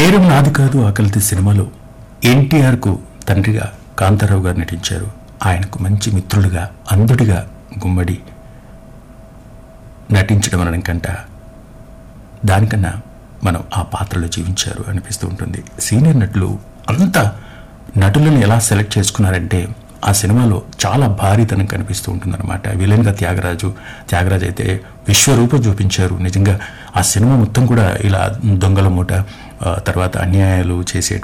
నేరం నాది కాదు ఆకలితి సినిమాలో ఎన్టీఆర్కు తండ్రిగా కాంతారావు గారు నటించారు ఆయనకు మంచి మిత్రులుగా అంధుడిగా గుమ్మడి నటించడం అనడం కంట దానికన్నా మనం ఆ పాత్రలో జీవించారు అనిపిస్తూ ఉంటుంది సీనియర్ నటులు అంత నటులను ఎలా సెలెక్ట్ చేసుకున్నారంటే ఆ సినిమాలో చాలా భారీతనం కనిపిస్తూ ఉంటుందన్నమాట విలన్గా త్యాగరాజు త్యాగరాజు అయితే విశ్వరూపం చూపించారు నిజంగా ఆ సినిమా మొత్తం కూడా ఇలా దొంగల మూట ఆ, తర్వాత అన్యాయాలు చేసే